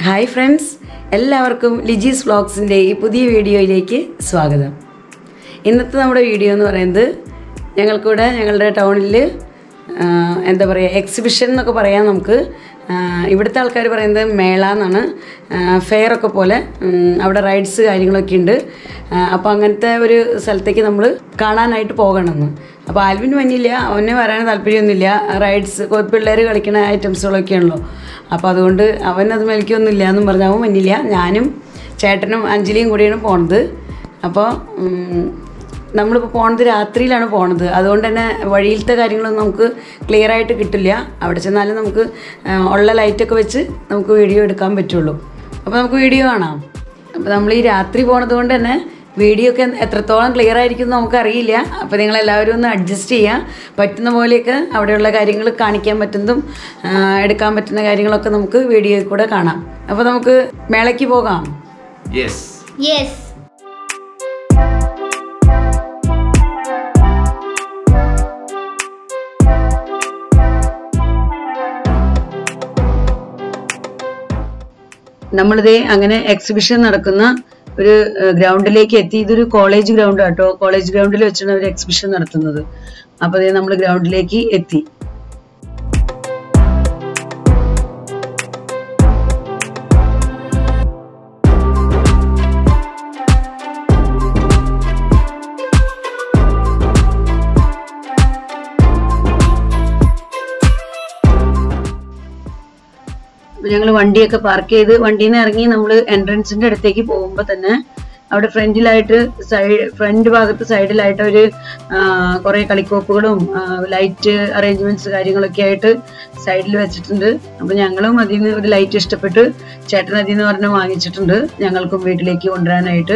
Hi friends എല്ലാവർക്കും ലിജീസ് വ്ളോഗ്സിൻ്റെ ഈ പുതിയ വീഡിയോയിലേക്ക് സ്വാഗതം ഇന്നത്തെ നമ്മുടെ വീഡിയോ എന്ന് പറയുന്നത് ഞങ്ങൾക്കിവിടെ ഞങ്ങളുടെ ടൗണിൽ എന്താ പറയുക എക്സിബിഷൻ എന്നൊക്കെ പറയാം നമുക്ക് ആ, ഇവിടുത്തെ ആൾക്കാർ പറയുന്നത് മേള എന്നാണ് ഫെയർ ഒക്കെ പോലെ ഉം, അവിടെ റൈഡ്സ് കാര്യങ്ങളൊക്കെ ഉണ്ട് അപ്പോൾ അങ്ങനത്തെ ഒരു സ്ഥലത്തേക്ക് നമ്മൾ കാണാനായിട്ട് പോകണമെന്ന് അപ്പോൾ ആൽവിന് വന്നില്ല അവന് വരാൻ താല്പര്യമൊന്നുമില്ല റൈഡ്സ് പിള്ളേർ കളിക്കുന്ന ഐറ്റംസുകളൊക്കെയാണല്ലോ അപ്പോൾ അതുകൊണ്ട് അവനത് മേലിക്കൊന്നുമില്ല എന്നും പറഞ്ഞ് അവൻ വന്നില്ല ഞാനും ചേട്ടനും അഞ്ജലിയും കൂടിയാണ് പോണത് അപ്പോൾ ഉം, നമ്മളിപ്പോൾ പോണത് രാത്രിയിലാണ് പോണത് അതുകൊണ്ട് തന്നെ വഴിയിലത്തെ കാര്യങ്ങളൊന്നും നമുക്ക് ക്ലിയർ ആയിട്ട് കിട്ടില്ല അവിടെ ചെന്നാലും നമുക്ക് ആ, ഉള്ള ലൈറ്റൊക്കെ വെച്ച് നമുക്ക് വീഡിയോ എടുക്കാൻ പറ്റുള്ളൂ അപ്പോൾ നമുക്ക് വീഡിയോ കാണാം അപ്പോൾ നമ്മൾ ഈ രാത്രി പോണത് കൊണ്ട് തന്നെ വീഡിയോ ഒക്കെ എത്രത്തോളം ക്ലിയർ ആയിരിക്കും എന്ന് നമുക്കറിയില്ല അപ്പോൾ നിങ്ങൾ എല്ലാവരും ഒന്ന് അഡ്ജസ്റ്റ് ചെയ്യുക പറ്റുന്ന പോലെയൊക്കെ അവിടെയുള്ള കാര്യങ്ങൾ കാണിക്കാൻ പറ്റുന്നതും ആ, എടുക്കാൻ പറ്റുന്ന കാര്യങ്ങളൊക്കെ നമുക്ക് വീഡിയോയിൽ കൂടെ കാണാം അപ്പോൾ നമുക്ക് മേളയ്ക്ക് പോകാം യെസ് Yes. നമ്മളിതേ അങ്ങനെ എക്സിബിഷൻ നടക്കുന്ന ഒരു ഏഹ്, ഗ്രൗണ്ടിലേക്ക് എത്തി ഇതൊരു കോളേജ് ഗ്രൗണ്ട് കേട്ടോ കോളേജ് ഗ്രൗണ്ടിൽ വെച്ചാണ് ഒരു എക്സിബിഷൻ നടത്തുന്നത് അപ്പോൾ അതേ നമ്മൾ ഗ്രൗണ്ടിലേക്ക് എത്തി ഞങ്ങൾ വണ്ടിയൊക്കെ പാർക്ക് ചെയ്ത് വണ്ടിയിൽ നിന്ന് ഇറങ്ങി നമ്മൾ എൻട്രൻസിന്റെ അടുത്തേക്ക് പോകുമ്പോൾ തന്നെ അവിടെ ഫ്രണ്ടിലായിട്ട് സൈഡ് ഫ്രണ്ട് ഭാഗത്ത് സൈഡിലായിട്ട് ഒരു കുറെ കളിക്കോപ്പുകളും ലൈറ്റ് അറേഞ്ച്മെന്റ്സ് കാര്യങ്ങളൊക്കെ ആയിട്ട് സൈഡിൽ വെച്ചിട്ടുണ്ട് അപ്പൊ ഞങ്ങളും അതിൽ നിന്ന് ഒരു ലൈറ്റ് ഇഷ്ടപ്പെട്ട് ചേട്ടൻ അതിൽ നിന്ന് പറഞ്ഞ് വാങ്ങിച്ചിട്ടുണ്ട് ഞങ്ങൾക്കും വീട്ടിലേക്ക് കൊണ്ടുവരാനായിട്ട്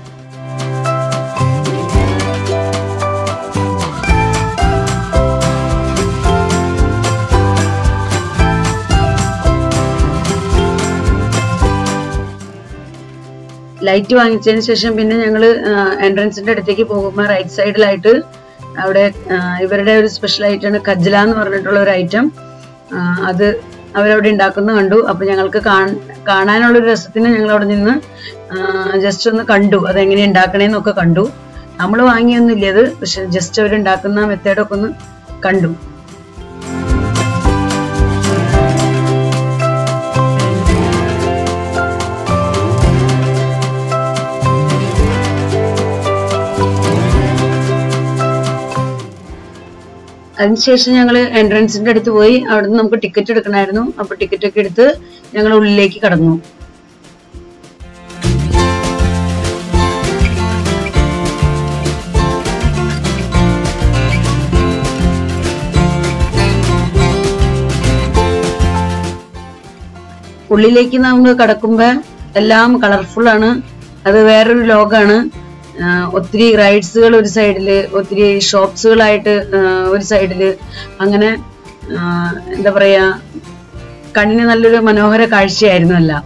ലൈറ്റ് വാങ്ങിച്ചതിന് ശേഷം പിന്നെ ഞങ്ങൾ എൻട്രൻസിന്റെ അടുത്തേക്ക് പോകുമ്പോൾ റൈറ്റ് സൈഡിലായിട്ട് അവിടെ ആ, ഇവരുടെ ഒരു സ്പെഷ്യൽ ഐറ്റമാണ് കജ്ല എന്ന് പറഞ്ഞിട്ടുള്ള ഒരു ഐറ്റം അത് അവരവിടെ ഉണ്ടാക്കുന്ന കണ്ടു അപ്പൊ ഞങ്ങൾക്ക് കാൺ- കാണാനുള്ള ഒരു രസത്തിന് ഞങ്ങൾ അവിടെ നിന്ന് ജസ്റ്റ് ഒന്ന് കണ്ടു അതെങ്ങനെ ഉണ്ടാക്കണേന്നൊക്കെ കണ്ടു നമ്മൾ വാങ്ങിയൊന്നുമില്ല അത് പക്ഷെ ജസ്റ്റ് അവരുണ്ടാക്കുന്ന മെത്തേഡൊക്കെ ഒന്ന് കണ്ടു അതിനുശേഷം ഞങ്ങൾ എൻട്രൻസിന്റെ അടുത്ത് പോയി അവിടെ നിന്ന് നമുക്ക് ടിക്കറ്റ് എടുക്കണമായിരുന്നു അപ്പൊ ടിക്കറ്റ് ഒക്കെ എടുത്ത് ഞങ്ങൾ ഉള്ളിലേക്ക് കടന്നു ഉള്ളിലേക്ക് നമ്മൾ കടക്കുമ്പോ എല്ലാം കളർഫുൾ ആണ് അത് വേറൊരു ലോകാണ് ആഹ് ഒത്തിരി റൈഡ്സുകൾ ഒരു സൈഡില് ഒത്തിരി ഷോപ്സുകളായിട്ട് ആഹ് ഒരു സൈഡില് അങ്ങനെ ആഹ് എന്താ പറയാ കണ്ണിന് നല്ലൊരു മനോഹര കാഴ്ചയായിരുന്നു എല്ലാം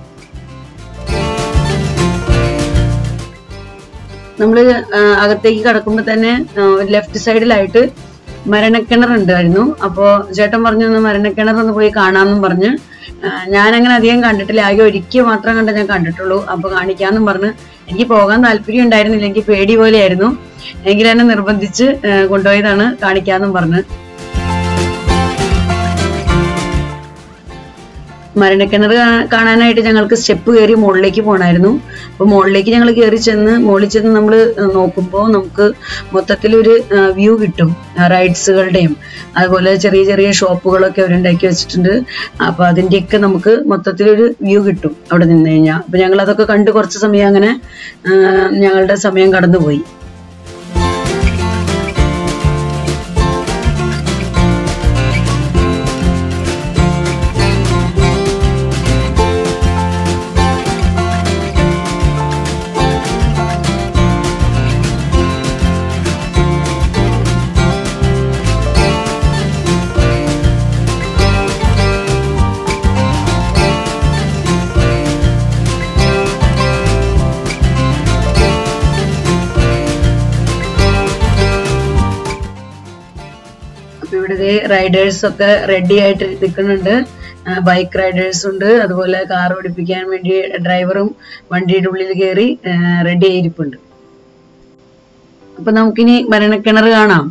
നമ്മൾ അകത്തേക്ക് കടക്കുമ്പോൾ തന്നെ ലെഫ്റ്റ് സൈഡിലായിട്ട് മരണക്കിണർ ഉണ്ടായിരുന്നു അപ്പോ ചേട്ടൻ പറഞ്ഞു ഒന്ന് മരണക്കിണർ ഒന്ന് പോയി കാണാമെന്നും പറഞ്ഞ് ഞാൻ അങ്ങനെ അധികം കണ്ടിട്ടില്ല ആകെ ഒരിക്കൽ മാത്രം കണ്ട ഞാൻ കണ്ടിട്ടുള്ളൂ അപ്പൊ കാണിക്കാന്നും പറഞ്ഞ് എനിക്ക് പോകാൻ താല്പര്യം ഉണ്ടായിരുന്നില്ല എനിക്ക് പേടി പോലെയായിരുന്നു എങ്കിലും എന്നെ നിർബന്ധിച്ച് ആ, കൊണ്ടുപോയതാണ് കാണിക്കാന്നും പറഞ്ഞ് മരണക്കിണർ കാ- കാണാനായിട്ട് ഞങ്ങൾക്ക് സ്റ്റെപ്പ് കയറി മുകളിലേക്ക് പോകണമായിരുന്നു അപ്പൊ മുകളിലേക്ക് ഞങ്ങൾ കയറി ചെന്ന് മുകളിൽ ചെന്ന് നമ്മൾ നോക്കുമ്പോൾ നമുക്ക് മൊത്തത്തിലൊരു വ്യൂ കിട്ടും റൈഡ്സുകളുടെയും അതുപോലെ ചെറിയ ചെറിയ ഷോപ്പുകളൊക്കെ അവരുണ്ടാക്കി വെച്ചിട്ടുണ്ട് അപ്പൊ അതിന്റെയൊക്കെ നമുക്ക് മൊത്തത്തിലൊരു വ്യൂ കിട്ടും അവിടെ നിന്ന് കഴിഞ്ഞാൽ അപ്പൊ ഞങ്ങൾ അതൊക്കെ കണ്ട് കുറച്ച് സമയം അങ്ങനെ ആ, ഞങ്ങളുടെ സമയം കടന്നുപോയി അപ്പൊ ഇവിടെ റൈഡേഴ്സ് ഒക്കെ റെഡി ആയിട്ട് നിൽക്കുന്നുണ്ട് ബൈക്ക് റൈഡേഴ്സ് ഉണ്ട് അതുപോലെ കാർ ഓടിപ്പിക്കാൻ വേണ്ടി ഡ്രൈവറും വണ്ടിയുടെ ഉള്ളിൽ കയറി റെഡി ആയിരിപ്പുണ്ട് അപ്പൊ നമുക്കിനി മരണക്കിണർ കാണാം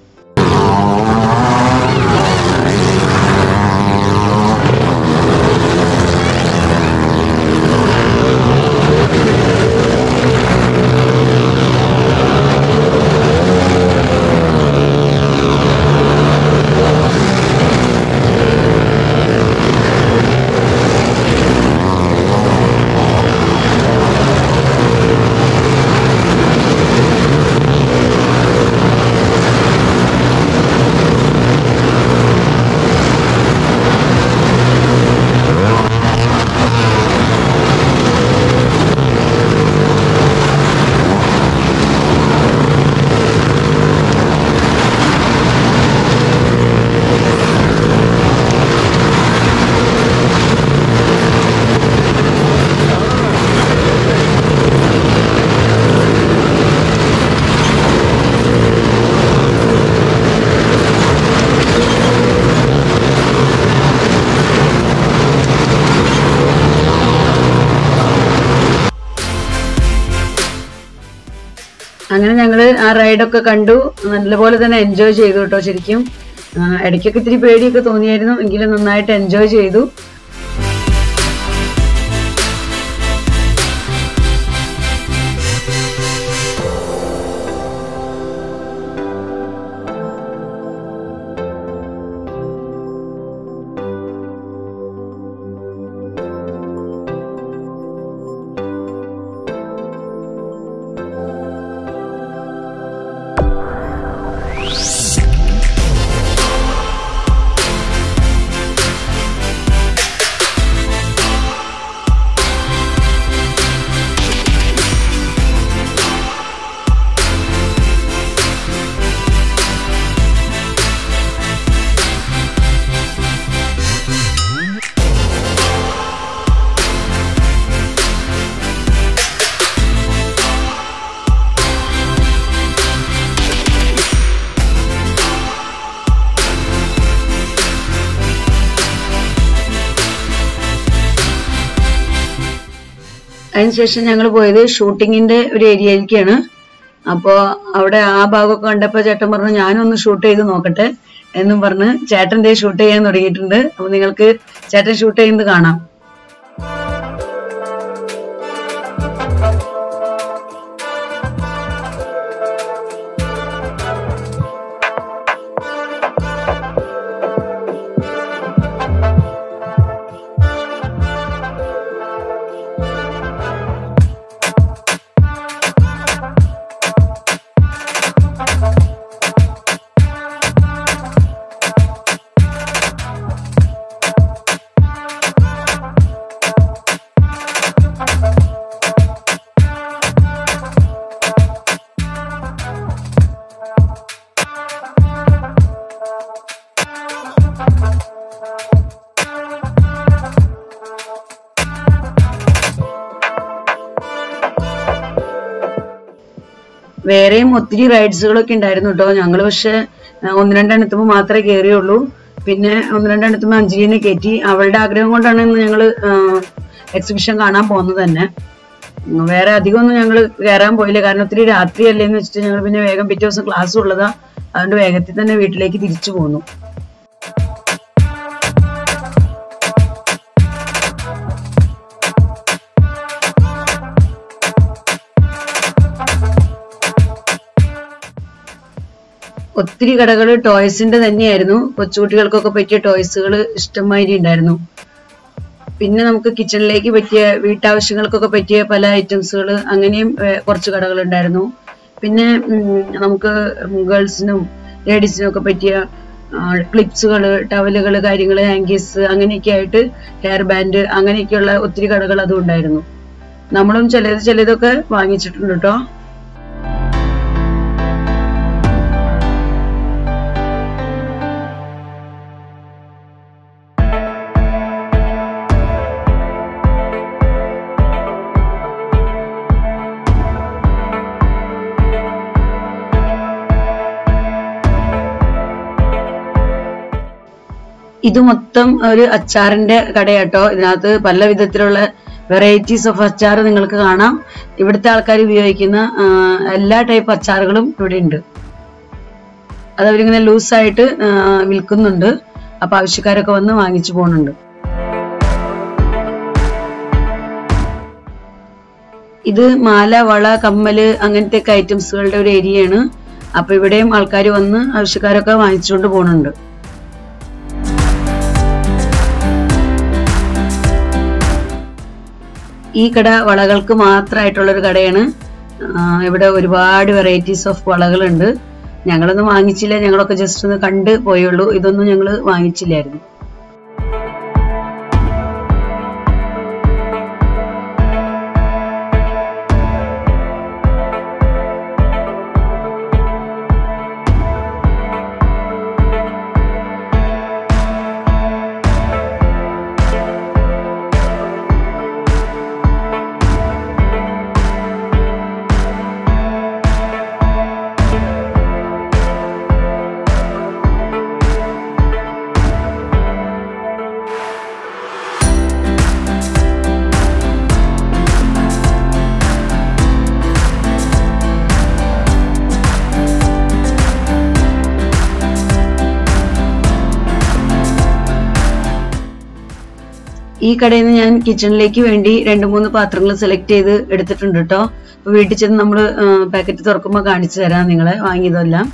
അങ്ങനെ ഞങ്ങൾ ആ റൈഡൊക്കെ കണ്ടു നല്ലപോലെ തന്നെ എൻജോയ് ചെയ്തു കേട്ടോ ശരിക്കും ആ, ഇടയ്ക്കൊക്കെ ഇത്തിരി പേടിയൊക്കെ തോന്നിയായിരുന്നു എങ്കിലും നന്നായിട്ട് എൻജോയ് ചെയ്തു അതിനുശേഷം ഞങ്ങൾ പോയത് ഷൂട്ടിങ്ങിന്റെ ഒരു ഏരിയയിലേക്കാണ് അപ്പോൾ അവിടെ ആ ഭാഗമൊക്കെ കണ്ടപ്പോൾ ചേട്ടൻ പറഞ്ഞു ഞാനൊന്ന് ഷൂട്ട് ചെയ്ത് നോക്കട്ടെ എന്നും പറഞ്ഞ് ചേട്ടൻ ദേ ഷൂട്ട് ചെയ്യാൻ തുടങ്ങിയിട്ടുണ്ട് അപ്പോൾ നിങ്ങൾക്ക് ചേട്ടൻ ഷൂട്ട് ചെയ്യുന്നത് കാണാം വേറെയും ഒത്തിരി റൈഡ്സുകളൊക്കെ ഉണ്ടായിരുന്നു കേട്ടോ ഞങ്ങൾ പക്ഷെ ആ, ഒന്ന് രണ്ടെണ്ണത്തുമ്പോൾ മാത്രമേ കയറിയുള്ളൂ പിന്നെ ഒന്ന് രണ്ടെണ്ണത്തുമ്പോൾ അഞ്ജലിനെ കയറ്റി അവളുടെ ആഗ്രഹം കൊണ്ടാണ് ഇന്ന് ഞങ്ങൾ എക്സിബിഷൻ കാണാൻ പോകുന്നത് തന്നെ ഉം, വേറെ അധികമൊന്നും ഞങ്ങൾ കയറാൻ പോയില്ല കാരണം ഒത്തിരി രാത്രിയല്ലേ എന്ന് വെച്ചിട്ട് ഞങ്ങൾ പിന്നെ വേഗം പിറ്റേ ദിവസം ക്ലാസ് ഉള്ളതാ അതുകൊണ്ട് വേഗത്തിൽ തന്നെ വീട്ടിലേക്ക് തിരിച്ചു പോന്നു ഒത്തിരി കടകൾ ടോയ്സിന്റെ തന്നെയായിരുന്നു കൊച്ചുകുട്ടികൾക്കൊക്കെ പറ്റിയ ടോയ്സുകൾ ഇഷ്ടംമാതിരി ഉണ്ടായിരുന്നു പിന്നെ നമുക്ക് കിച്ചണിലേക്ക് പറ്റിയ വീട്ടാവശ്യങ്ങൾക്കൊക്കെ പറ്റിയ പല ഐറ്റംസുകൾ അങ്ങനെയും ഏർ, കുറച്ച് കടകൾ ഉണ്ടായിരുന്നു പിന്നെ ഉം, നമുക്ക് ഗേൾസിനും ലേഡീസിനും ഒക്കെ പറ്റിയ ക്ലിപ്സുകൾ ടവലുകൾ കാര്യങ്ങൾ ഹാങ്കീസ് അങ്ങനെയൊക്കെ ആയിട്ട് ഹെയർ ബാൻഡ് അങ്ങനെയൊക്കെയുള്ള ഒത്തിരി കടകൾ അതും ഉണ്ടായിരുന്നു നമ്മളും ചിലത് ചിലതൊക്കെ വാങ്ങിച്ചിട്ടുണ്ട് കേട്ടോ ഇത് മൊത്തം ഒരു അച്ചാറിന്റെ കടയാട്ടോ ഇതിനകത്ത് പല വിധത്തിലുള്ള വെറൈറ്റീസ് ഓഫ് അച്ചാർ നിങ്ങൾക്ക് കാണാം ഇവിടുത്തെ ആൾക്കാർ ഉപയോഗിക്കുന്ന ആ, എല്ലാ ടൈപ്പ് അച്ചാറുകളും ഇവിടെ ഉണ്ട് അത് അവരിങ്ങനെ ലൂസായിട്ട് വിൽക്കുന്നുണ്ട് അപ്പൊ ആവശ്യക്കാരൊക്കെ വന്ന് വാങ്ങിച്ചു പോകുന്നുണ്ട് ഇത് മാല വള കമ്മല് അങ്ങനത്തെ ഒക്കെ ഐറ്റംസുകളുടെ ഒരു ഏരിയയാണ് അപ്പൊ ഇവിടെയും ആൾക്കാർ വന്ന് ആവശ്യക്കാരൊക്കെ വാങ്ങിച്ചുകൊണ്ട് പോകുന്നുണ്ട് ഈ കട വളകൾക്ക് മാത്രമായിട്ടുള്ള ഒരു കടയാണ് ആ, ഇവിടെ ഒരുപാട് വെറൈറ്റീസ് ഓഫ് വളകളുണ്ട് ഞങ്ങളൊന്നും വാങ്ങിച്ചില്ല ഞങ്ങളൊക്കെ ജസ്റ്റ് ഒന്ന് കണ്ട് പോയുള്ളൂ ഇതൊന്നും ഞങ്ങൾ വാങ്ങിച്ചില്ലായിരുന്നു ഈ കടയിൽ നിന്ന് ഞാൻ കിച്ചണിലേക്ക് വേണ്ടി രണ്ട് മൂന്ന് പാത്രങ്ങൾ സെലക്ട് ചെയ്ത് എടുത്തിട്ടുണ്ട് കേട്ടോ അപ്പൊ വീട്ടിൽ ചെന്ന് നമ്മൾ പാക്കറ്റ് തുറക്കുമ്പോൾ കാണിച്ചു തരാം നിങ്ങളെ വാങ്ങിയതെല്ലാം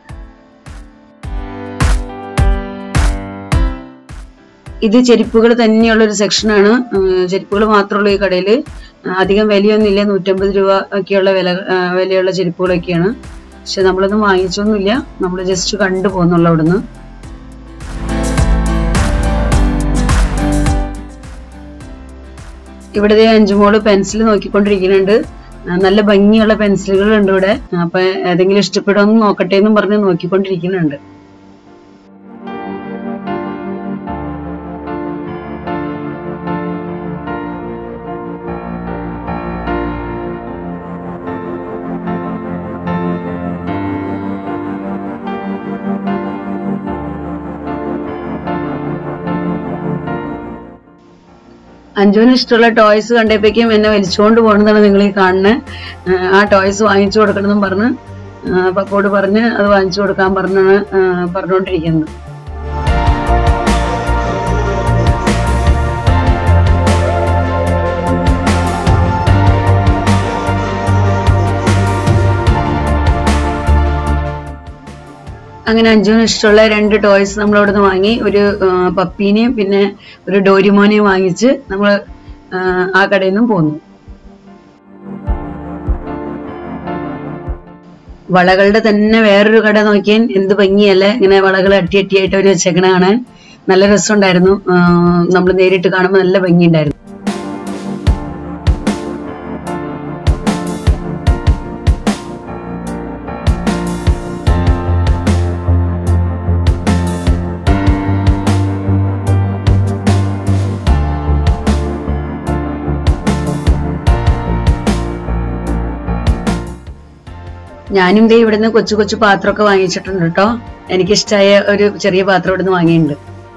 ഇത് ചെരുപ്പുകൾ തന്നെയുള്ള ഒരു സെക്ഷനാണ് ചെരുപ്പുകൾ മാത്രമുള്ള ഈ കടയിൽ അധികം വിലയൊന്നുമില്ല നൂറ്റമ്പത് രൂപ ഒക്കെയുള്ള വില ആ, വിലയുള്ള ചെരുപ്പുകളൊക്കെയാണ് പക്ഷെ നമ്മളൊന്നും വാങ്ങിച്ചൊന്നുമില്ല നമ്മൾ ജസ്റ്റ് കണ്ടു പോകുന്നുള്ളൂ അവിടുന്ന് ഇവിടെ ദേ അഞ്ചുമോള് പെൻസിൽ നോക്കിക്കൊണ്ടിരിക്കുന്നുണ്ട് ആ, നല്ല ഭംഗിയുള്ള പെൻസിലുകൾ ഉണ്ട് ഇവിടെ അപ്പൊ ഏതെങ്കിലും ഇഷ്ടപ്പെടുമെന്ന് നോക്കട്ടെ എന്നും പറഞ്ഞ് നോക്കിക്കൊണ്ടിരിക്കുന്നുണ്ട് അഞ്ജുവിന് ഇഷ്ടമുള്ള ടോയ്സ് കണ്ടപ്പോഴേക്കും എന്നെ വലിച്ചുകൊണ്ട് പോകണമെന്നാണ് നിങ്ങൾ ഈ കാണുന്നത് ആ ടോയ്സ് വാങ്ങിച്ചു കൊടുക്കണമെന്നും പറഞ്ഞ് ആ, പപ്പോട് പറഞ്ഞ് അത് വാങ്ങിച്ചു കൊടുക്കാൻ പറഞ്ഞാണ് ആ, പറഞ്ഞുകൊണ്ടിരിക്കുന്നത് അങ്ങനെ അഞ്ജുവിന് ഇഷ്ടമുള്ള രണ്ട് ടോയ്സ് നമ്മൾ അവിടെ നിന്ന് വാങ്ങി ഒരു ആ, പപ്പീനെയും പിന്നെ ഒരു ഡോരിമോനെയും വാങ്ങിച്ച് നമ്മൾ ആ കടയിൽ നിന്നും പോന്നു വളകളുടെ തന്നെ വേറൊരു കട നോക്കിയാൽ എന്ത് ഭംഗിയല്ലേ ഇങ്ങനെ വളകൾ അട്ടി അട്ടിയായിട്ട് അവർ വെച്ചേക്കണ കാണാൻ നല്ല രസമുണ്ടായിരുന്നു നമ്മൾ നേരിട്ട് കാണുമ്പോൾ നല്ല ഭംഗിയുണ്ടായിരുന്നു ഞാനും ദേ ഇവിടുന്ന് കൊച്ചു കൊച്ചു പാത്രമൊക്കെ വാങ്ങിച്ചിട്ടുണ്ട് കേട്ടോ എനിക്കിഷ്ടമായ ഒരു ചെറിയ പാത്രം ഇവിടുന്ന് വാങ്ങിയിട്ടുണ്ട്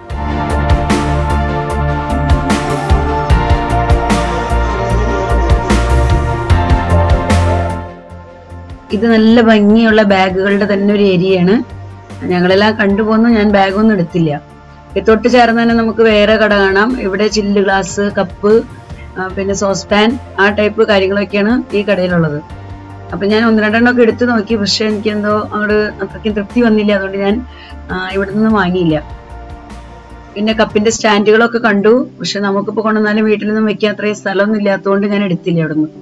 ഇത് നല്ല ഭംഗിയുള്ള ബാഗുകളുടെ തന്നെ ഒരു ഏരിയയാണ് ഞങ്ങളെല്ലാം കണ്ടുപോന്നു ഞാൻ ബാഗൊന്നും എടുത്തില്ല ഇത് തൊട്ട് ചേർന്ന് തന്നെ നമുക്ക് വേറെ കട കാണാം ഇവിടെ ചില്ല് ഗ്ലാസ് കപ്പ് ആ, പിന്നെ സോസ് പാൻ ആ ടൈപ്പ് കാര്യങ്ങളൊക്കെയാണ് ഈ കടയിലുള്ളത് അപ്പൊ ഞാൻ ഒന്ന് രണ്ടെണ്ണം ഒക്കെ എടുത്തു നോക്കി പക്ഷെ എനിക്ക് എന്തോ അങ്ങോട്ട് അത്രയ്ക്കും തൃപ്തി വന്നില്ല അതുകൊണ്ട് ഞാൻ ആ, ഇവിടെ നിന്ന് വാങ്ങിയില്ല പിന്നെ കപ്പിന്റെ സ്റ്റാൻഡുകളൊക്കെ കണ്ടു പക്ഷെ നമുക്കിപ്പോ കൊണ്ടുവന്നാലും വീട്ടിൽ നിന്നും വെക്കാൻ അത്രയും സ്ഥലമൊന്നും ഇല്ലാത്തതുകൊണ്ട് ഞാൻ എടുത്തില്ല അവിടെ നിന്ന്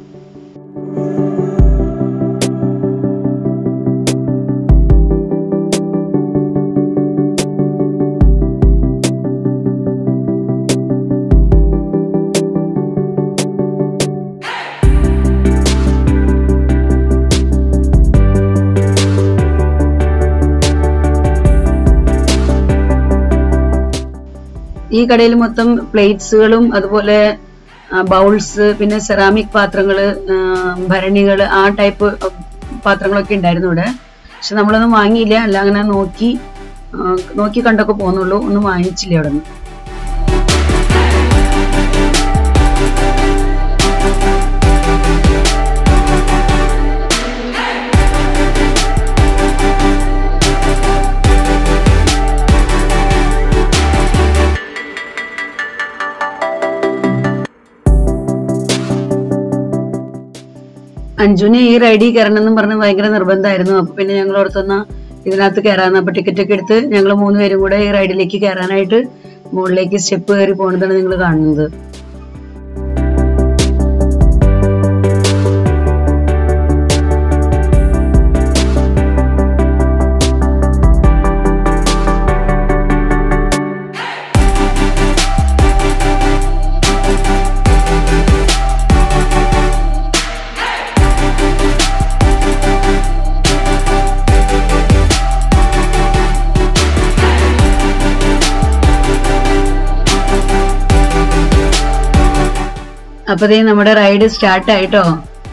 ഈ കടയിൽ മൊത്തം പ്ലേറ്റ്സുകളും അതുപോലെ ബൗൾസ് പിന്നെ സെറാമിക് പാത്രങ്ങള് ആ, ഭരണികള് ആ ടൈപ്പ് പാത്രങ്ങളൊക്കെ ഉണ്ടായിരുന്നു ഇവിടെ പക്ഷെ നമ്മളൊന്നും വാങ്ങിയില്ല അല്ല അങ്ങനെ നോക്കി ആ, നോക്കി കണ്ടൊക്കെ പോകുന്നുള്ളൂ ഒന്നും വാങ്ങിച്ചില്ല അവിടെ നിന്ന് അഞ്ജുനെ ഈ റൈഡിൽ കയറണം എന്നും പറഞ്ഞ് ഭയങ്കര നിർബന്ധമായിരുന്നു അപ്പൊ പിന്നെ ഞങ്ങൾ ഓർത്തൊന്ന ഇതിനകത്ത് കയറാന്ന് അപ്പൊ ടിക്കറ്റ് ഒക്കെ എടുത്ത് ഞങ്ങൾ മൂന്നുപേരും കൂടെ ഈ റൈഡിലേക്ക് കയറാനായിട്ട് മുകളിലേക്ക് സ്റ്റെപ്പ് കയറി പോകുന്നതാണ് നിങ്ങൾ കാണുന്നത് അപ്പൊ ദേ നമ്മുടെ റൈഡ് സ്റ്റാർട്ട് ആയിട്ടോ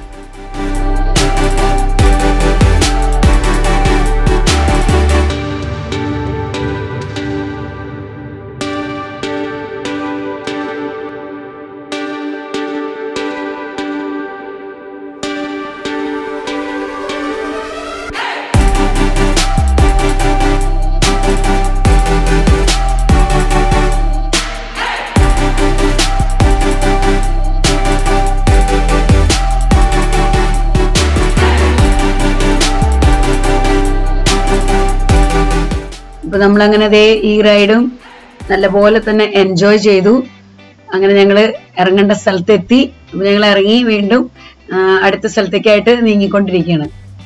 അപ്പൊ നമ്മളങ്ങനെ ദേ ഈ റൈഡും നല്ലപോലെ തന്നെ എൻജോയ് ചെയ്തു അങ്ങനെ ഞങ്ങള് ഇറങ്ങേണ്ട സ്ഥലത്തെത്തി അപ്പൊ ഞങ്ങൾ ഇറങ്ങി വീണ്ടും ആ, അടുത്ത സ്ഥലത്തേക്കായിട്ട് നീങ്ങിക്കൊണ്ടിരിക്കുകയാണ്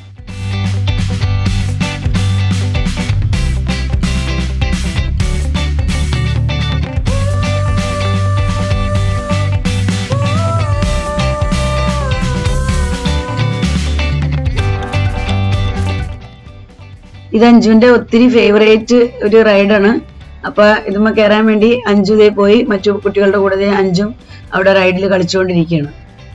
ഇത് അഞ്ജുവിന്റെ ഒത്തിരി ഫേവറേറ്റ് ഒരു റൈഡാണ് അപ്പൊ ഇതുമ്മ കയറാൻ വേണ്ടി അഞ്ജു ദേ പോയി മറ്റു കുട്ടികളുടെ കൂടെ ദേ അഞ്ജും അവിടെ റൈഡിൽ കളിച്ചുകൊണ്ടിരിക്കുകയാണ്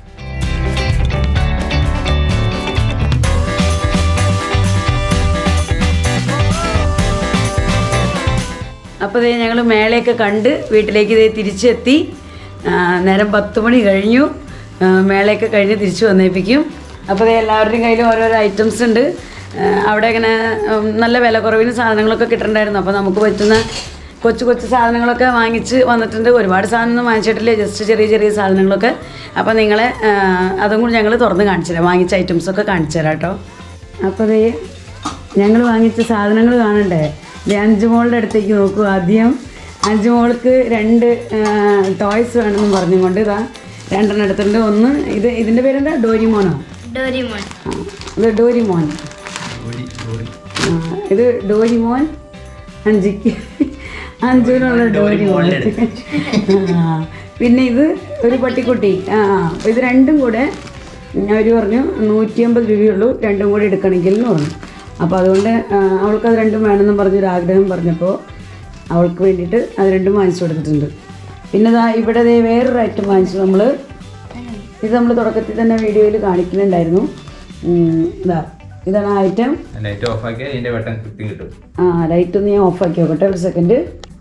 അപ്പോൾ ദേ ഞങ്ങൾ മേളയൊക്കെ കണ്ട് വീട്ടിലേക്ക് ദേ തിരിച്ചെത്തി ആ, നേരം പത്ത് മണി കഴിഞ്ഞു ആ, മേളയൊക്കെ കഴിഞ്ഞ് തിരിച്ചു വന്നേപ്പിക്കും അപ്പോൾ ദേ എല്ലാവരുടെയും കയ്യിൽ ഓരോരോ ഐറ്റംസ് ഉണ്ട് ആ, അവിടെ ഇങ്ങനെ ഉം, നല്ല വില കുറവിന് സാധനങ്ങളൊക്കെ കിട്ടുന്നുണ്ടായിരുന്നു അപ്പോൾ നമുക്ക് പറ്റുന്ന കൊച്ചു കൊച്ചു സാധനങ്ങളൊക്കെ വാങ്ങിച്ച് വന്നിട്ടുണ്ട് ഒരുപാട് സാധനമൊന്നും വാങ്ങിച്ചിട്ടില്ല ജസ്റ്റ് ചെറിയ ചെറിയ സാധനങ്ങളൊക്കെ അപ്പോൾ നിങ്ങളെ ആ, അതും കൂടി ഞങ്ങൾ തുറന്ന് കാണിച്ചു തരാം വാങ്ങിച്ച ഐറ്റംസൊക്കെ കാണിച്ചു തരാം കേട്ടോ അപ്പോൾ ദേ ഞങ്ങൾ വാങ്ങിച്ച സാധനങ്ങൾ കാണണ്ടേ ദേ അഞ്ചുമോളുടെ അടുത്തേക്ക് നോക്കൂ ആദ്യം അഞ്ചുമോൾക്ക് രണ്ട് ടോയ്സ് വേണമെന്ന് പറഞ്ഞുകൊണ്ട് ഇതാ രണ്ടെണ്ണം എടുത്തിട്ടുണ്ട് ഒന്ന് ഇത് ഇതിൻ്റെ പേരെന്താ ഡോരിമോനോ ഡോരിമോൻ ആ, ഇത് ഡോരിമോൻ ആ, ഇത് ഡോരിമോൻ അഞ്ചിക്ക് അഞ്ചുവിനുള്ള ഡോരിമോൻ ആ, പിന്നെ ഇത് ഒരു പട്ടിക്കുട്ടി ആ ആ, അപ്പൊ ഇത് രണ്ടും കൂടെ അവർ പറഞ്ഞു നൂറ്റി അമ്പത് രൂപയുള്ളൂ രണ്ടും കൂടി എടുക്കണമെങ്കിൽ എന്ന് പറഞ്ഞു അപ്പോൾ അതുകൊണ്ട് ആ, അവൾക്ക് അത് രണ്ടും വേണമെന്ന് പറഞ്ഞൊരു ആഗ്രഹം പറഞ്ഞപ്പോൾ അവൾക്ക് വേണ്ടിയിട്ട് അത് രണ്ടും വാങ്ങിച്ചു കൊടുത്തിട്ടുണ്ട് പിന്നെ ദാ ഇവിടെ ദേ വേറൊരു ഐറ്റം വാങ്ങിച്ചു നമ്മൾ ഇത് നമ്മൾ തുടക്കത്തിൽ തന്നെ വീഡിയോയിൽ കാണിക്കുന്നുണ്ടായിരുന്നു ഉം, ഇതാ ഇതാണ് ആ ഐറ്റം ലൈറ്റ് ഓഫ് ആക്കി അതിന്റെ ബട്ടൺ കൃത്യം കിട്ടും ആ ലൈറ്റ് ഒന്ന് ഞാൻ ഓഫ് ആക്കി നോക്കട്ടെ ഒരു സെക്കൻഡ്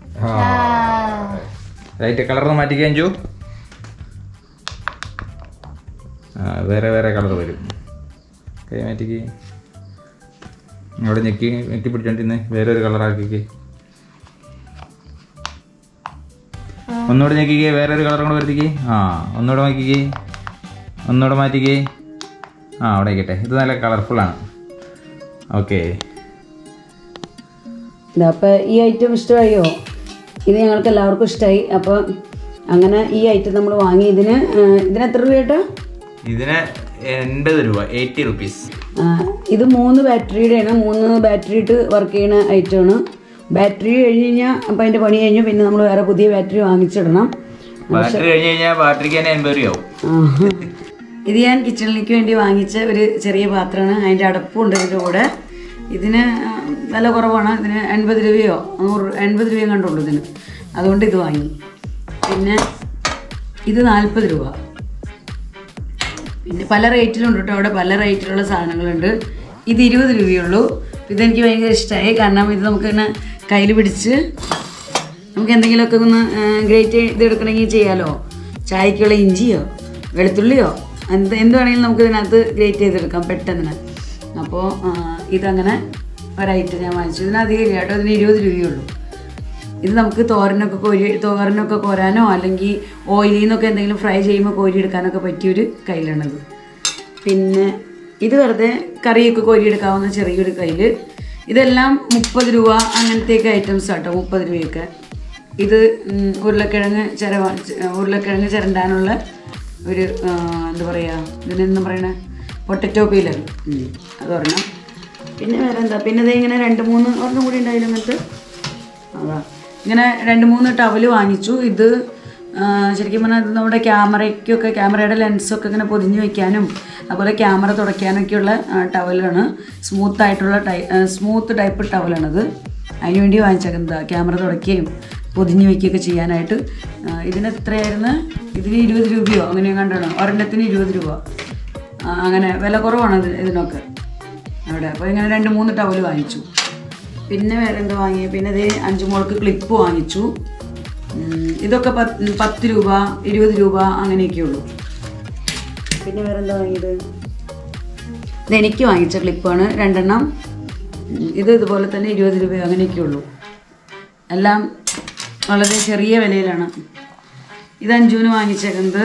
ലൈറ്റ് കളർ ഒന്ന് മാറ്റിക്കാൻ അഞ്ചു ആ വേറെ വേറെ കളർ വരും കൈ മാറ്റിക്ക് അവിടെ ഞെക്കി ഞെക്കി പിടിച്ചോണ്ടിരുന്ന് വേറെ ഒരു കളർ ആക്കിക്ക് ഒന്നുകൂടെ ഞെക്കിക്ക് വേറെ ഒരു കളർ കൂടെ വരുത്തിക്ക് ആ ഒന്നുകൂടെ മാറ്റിക്ക് ഒന്നുകൂടെ മാറ്റിക്ക് ആ അവിടെ ആയിക്കട്ടെ ഇത് നല്ല കളർഫുള്ളാണ് ഓക്കെ ഇതാ അപ്പോൾ ഈ ഐറ്റം ഇഷ്ടമായോ ഇത് ഞങ്ങൾക്ക് എല്ലാവർക്കും ഇഷ്ടമായി അപ്പോൾ അങ്ങനെ ഈ ഐറ്റം നമ്മൾ വാങ്ങി ഇതിന് ആ, ഇതിന് എത്ര രൂപ കേട്ടോ ഇതിന് എൺപത് രൂപ എയ്റ്റി റുപ്പീസ് ആ, ഇത് മൂന്ന് ബാറ്ററിയുടെയാണ് മൂന്ന് ബാറ്ററി ഇട്ട് വർക്ക് ചെയ്യുന്ന ഐറ്റമാണ് ബാറ്ററി കഴിഞ്ഞ് കഴിഞ്ഞാൽ അപ്പം അതിൻ്റെ പണി കഴിഞ്ഞു പിന്നെ നമ്മൾ വേറെ പുതിയ ബാറ്ററി വാങ്ങിച്ചിടണം ബാറ്ററി കഴിഞ്ഞ് കഴിഞ്ഞാൽ ബാറ്ററിക്ക് തന്നെ എൺപത് രൂപയാവും ആ. ഇത് ഞാൻ കിച്ചണിലേക്ക് വേണ്ടി വാങ്ങിച്ച ഒരു ചെറിയ പാത്രമാണ് അതിൻ്റെ അടപ്പുണ്ട് ഇതിൻ്റെ കൂടെ ഇതിന് ആ, വില കുറവാണ് ഇതിന് എൺപത് രൂപയോ നൂറ് എൺപത് രൂപയോ കണ്ടുള്ളൂ ഇതിന് അതുകൊണ്ട് ഇത് വാങ്ങി പിന്നെ ഇത് നാൽപ്പത് രൂപ പിന്നെ പല റേറ്റിലുണ്ട് കേട്ടോ അവിടെ പല റേറ്റിലുള്ള സാധനങ്ങളുണ്ട് ഇത് ഇരുപത് രൂപയുള്ളൂ ഇതെനിക്ക് ഭയങ്കര ഇഷ്ടമായി കാരണം ഇത് നമുക്ക് ഇങ്ങനെ കയ്യിൽ പിടിച്ച് നമുക്ക് എന്തെങ്കിലുമൊക്കെ ഒന്ന് ഗ്രേറ്റ് ചെയ്തെടുക്കണമെങ്കിൽ ചെയ്യാലോ ചായക്കുള്ള ഇഞ്ചിയോ വെളുത്തുള്ളിയോ എന്ത് എന്ത് വേണമെങ്കിലും നമുക്ക് ഇതിനകത്ത് ഗ്രേറ്റ് ചെയ്തെടുക്കാം പെട്ടെന്ന് അപ്പോൾ ഇതങ്ങനെ ഒരൈറ്റം ഞാൻ വാങ്ങിച്ചു ഇതിന് അധികം ഇല്ല കേട്ടോ ഇതിന് ഇരുപത് രൂപയുള്ളൂ ഇത് നമുക്ക് തോരനൊക്കെ കോരി തോരനൊക്കെ കോരാനോ അല്ലെങ്കിൽ ഓയിലിൽ നിന്നൊക്കെ എന്തെങ്കിലും ഫ്രൈ ചെയ്യുമ്പോൾ കോരി എടുക്കാനൊക്കെ പറ്റിയൊരു കയ്യിലാണിത് പിന്നെ ഇത് വെറുതെ കറിയൊക്കെ കോരി എടുക്കാവുന്ന ചെറിയൊരു കയ്യിൽ ഇതെല്ലാം മുപ്പത് രൂപ അങ്ങനത്തെയൊക്കെ ഐറ്റംസ് ആട്ടോ മുപ്പത് രൂപയൊക്കെ ഇത് ഉം, ഉരുളക്കിഴങ്ങ് ചിര ഉരുളക്കിഴങ്ങ് ചിരണ്ടാനുള്ള ഒരു ആ, എന്താ പറയുക ഇതിനെന്താ പറയണേ പൊട്ടറ്റോ പീലർ അത് ഒരെണ്ണം പിന്നെ വേറെ എന്താ പിന്നെ ഇത് ഇങ്ങനെ രണ്ട് മൂന്ന് ഒരെണ്ണം കൂടി ഉണ്ടായില്ല അങ്ങനത്തെ അതാ ഇങ്ങനെ രണ്ട് മൂന്ന് ടവല് വാങ്ങിച്ചു ഇത് ആ, ശരിക്കും പറഞ്ഞാൽ ഇത് നമ്മുടെ ക്യാമറയ്ക്കൊക്കെ ക്യാമറയുടെ ലെൻസൊക്കെ ഇങ്ങനെ പൊതിഞ്ഞ് വെക്കാനും അതുപോലെ ക്യാമറ തുടയ്ക്കാനൊക്കെയുള്ള ആ, ടവലാണ് സ്മൂത്ത് ആയിട്ടുള്ള ടൈ സ്മൂത്ത് ടൈപ്പ് ടവലാണത് അതിന് വേണ്ടി വാങ്ങിച്ചേക്കുന്നത് ക്യാമറ തുടയ്ക്കുകയും പൊതിഞ്ഞ് വയ്ക്കുകയൊക്കെ ചെയ്യാനായിട്ട് ആ, ഇതിന് എത്രയായിരുന്നു ഇതിന് ഇരുപത് രൂപയോ അങ്ങനെ കണ്ടാണ് ഒരെണ്ണത്തിന് ഇരുപത് രൂപ ആ, അങ്ങനെ വില കുറവാണ് ഇത് ഇതിനൊക്കെ അവിടെ അപ്പോൾ ഇങ്ങനെ രണ്ട് മൂന്ന് ടവല് വാങ്ങിച്ചു പിന്നെ വേറെ എന്താ വാങ്ങി പിന്നെ ഇത് അഞ്ചു മോൾക്ക് ക്ലിപ്പ് വാങ്ങിച്ചു ഉം, ഇതൊക്കെ പത്ത് പത്ത് രൂപ ഇരുപത് രൂപ അങ്ങനെയൊക്കെ ഉള്ളൂ പിന്നെ വേറെ എന്താ വാങ്ങിയത് ഇത് എനിക്ക് വാങ്ങിച്ച ക്ലിപ്പാണ് രണ്ടെണ്ണം ഉം, ഇത് ഇതുപോലെ തന്നെ ഇരുപത് രൂപ അങ്ങനെയൊക്കെ ഉള്ളൂ എല്ലാം വളരെ ചെറിയ വിലയിലാണ് ഇത് അഞ്ചുവിന് വാങ്ങിച്ചേക്കുന്നത്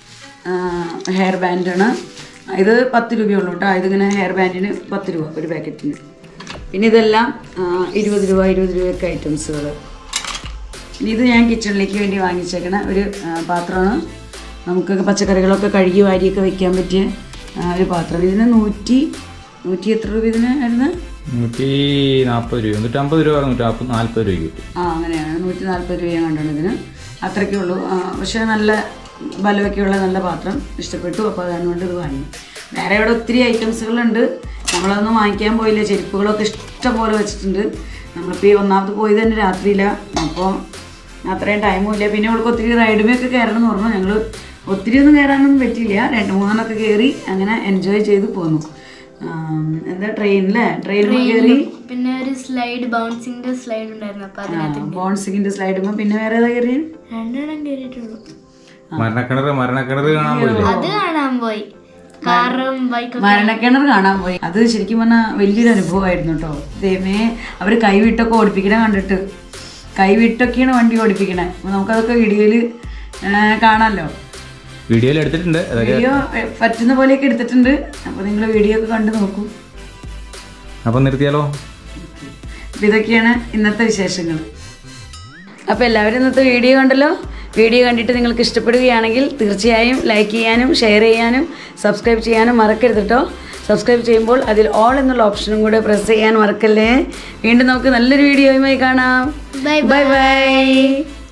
ഹെയർ ബാൻഡാണ് ഇത് പത്ത് രൂപയുള്ളൂ കേട്ടോ ഇതിങ്ങനെ ഹെയർ ബാൻഡിന് പത്ത് രൂപ ഒരു പാക്കറ്റിന് പിന്നെ ഇതെല്ലാം ആ, ഇരുപത് രൂപ ഇരുപത് രൂപയൊക്കെ ഐറ്റംസുകൾ ഇനി ഇത് ഞാൻ കിച്ചണിലേക്ക് വേണ്ടി വാങ്ങിച്ചേക്കണ ഒരു ആ, പാത്രമാണ് നമുക്ക് പച്ചക്കറികളൊക്കെ കഴുകി വാരിയൊക്കെ വെക്കാൻ പറ്റിയ ആ, ഒരു പാത്രം ഇതിന് നൂറ്റി നൂറ്റി എത്ര രൂപ ഇതിന് ആയിരുന്നു നൂറ്റി നാൽപ്പത് രൂപ നൂറ്റമ്പത് രൂപ നൂറ്റി നാൽപ്പത് നാൽപ്പത് രൂപയ്ക്ക് കിട്ടും ആ അങ്ങനെയാണ് നൂറ്റി നാൽപ്പത് രൂപയും കണ്ടാണ് ഇതിന് അത്രയ്ക്കേ ഉള്ളൂ ആ, പക്ഷേ നല്ല ബലമൊക്കെയുള്ള നല്ല പാത്രം ഇഷ്ടപ്പെട്ടു അപ്പോൾ അതുകൊണ്ട് ഇത് വാങ്ങി വേറെ ഇവിടെ ഒത്തിരി ഐറ്റംസുകളുണ്ട് നമ്മളതൊന്നും വാങ്ങിക്കാൻ പോയില്ല ചെരുപ്പുകളൊക്കെ ഇഷ്ടം പോലെ വെച്ചിട്ടുണ്ട് നമ്മളിപ്പോൾ ഈ ഒന്നാമത് പോയത് തന്നെ രാത്രിയില്ല അപ്പോൾ അത്രയും ടൈമും ഇല്ല പിന്നെ അവൾക്ക് ഒത്തിരി റൈഡുമൊക്കെ കയറണം എന്ന് പറഞ്ഞു ഞങ്ങൾ ഒത്തിരി ഒന്നും കയറാനൊന്നും പറ്റിയില്ല രണ്ട് മൂന്നെണ്ണമൊക്കെ കയറി അങ്ങനെ എൻജോയ് ചെയ്ത് പോന്നു ആം, എന്താ ട്രെയിനിലെ ട്രെയിനിൽ കയറി പിന്നെ ഒരു സ്ലൈഡ് ബൗൺസിന്റെ സ്ലൈഡ് ഉണ്ടായിരുന്നു അപ്പൊ അതിനകത്ത് ബോൺസിങ്ങിൻ്റെ സ്ലൈഡുമ്പോൾ പിന്നെ വേറെ ഏതാ കയറി രണ്ടെണ്ണം കയറിയിട്ടുള്ളൂ മരണക്കിണർ മരണക്കിണർ കാണാൻ പോയില്ലേ അത് കാണാൻ പോയി കാറും ബൈക്കും മരണക്കിണർ കാണാൻ പോയി അത് ശരിക്കും പറഞ്ഞാൽ വലിയൊരു അനുഭവമായിരുന്നു കേട്ടോ ദൈവമേ അവർ കൈവിട്ടൊക്കെ ഓടിപ്പിക്കണ കണ്ടിട്ട് കൈവിട്ടൊക്കെയാണ് വണ്ടി ഓടിപ്പിക്കണേ അപ്പോൾ നമുക്കതൊക്കെ വീഡിയോയിൽ കാണാമല്ലോ വീഡിയോയിൽ എടുത്തിട്ടുണ്ട് അതൊക്കെ വീഡിയോ ഏ, പറ്റുന്ന പോലെയൊക്കെ എടുത്തിട്ടുണ്ട് അപ്പോൾ നിങ്ങൾ വീഡിയോ ഒക്കെ കണ്ടു നോക്കൂ അപ്പം നിർത്തിയാലോ അപ്പോൾ ഇതൊക്കെയാണ് ഇന്നത്തെ വിശേഷങ്ങൾ അപ്പോൾ എല്ലാവരും ഇന്നത്തെ വീഡിയോ കണ്ടല്ലോ വീഡിയോ കണ്ടിട്ട് നിങ്ങൾക്ക് ഇഷ്ടപ്പെടുകയാണെങ്കിൽ തീർച്ചയായും ലൈക്ക് ചെയ്യാനും ഷെയർ ചെയ്യാനും സബ്സ്ക്രൈബ് ചെയ്യാനും മറക്കരുത് കേട്ടോ സബ്സ്ക്രൈബ് ചെയ്യുമ്പോൾ അതിൽ ഓൾ എന്നുള്ള ഓപ്ഷനും കൂടെ പ്രസ് ചെയ്യാൻ മറക്കല്ലേ വീണ്ടും നമുക്ക് നല്ലൊരു വീഡിയോയുമായി കാണാം ബൈ ബൈ ബൈ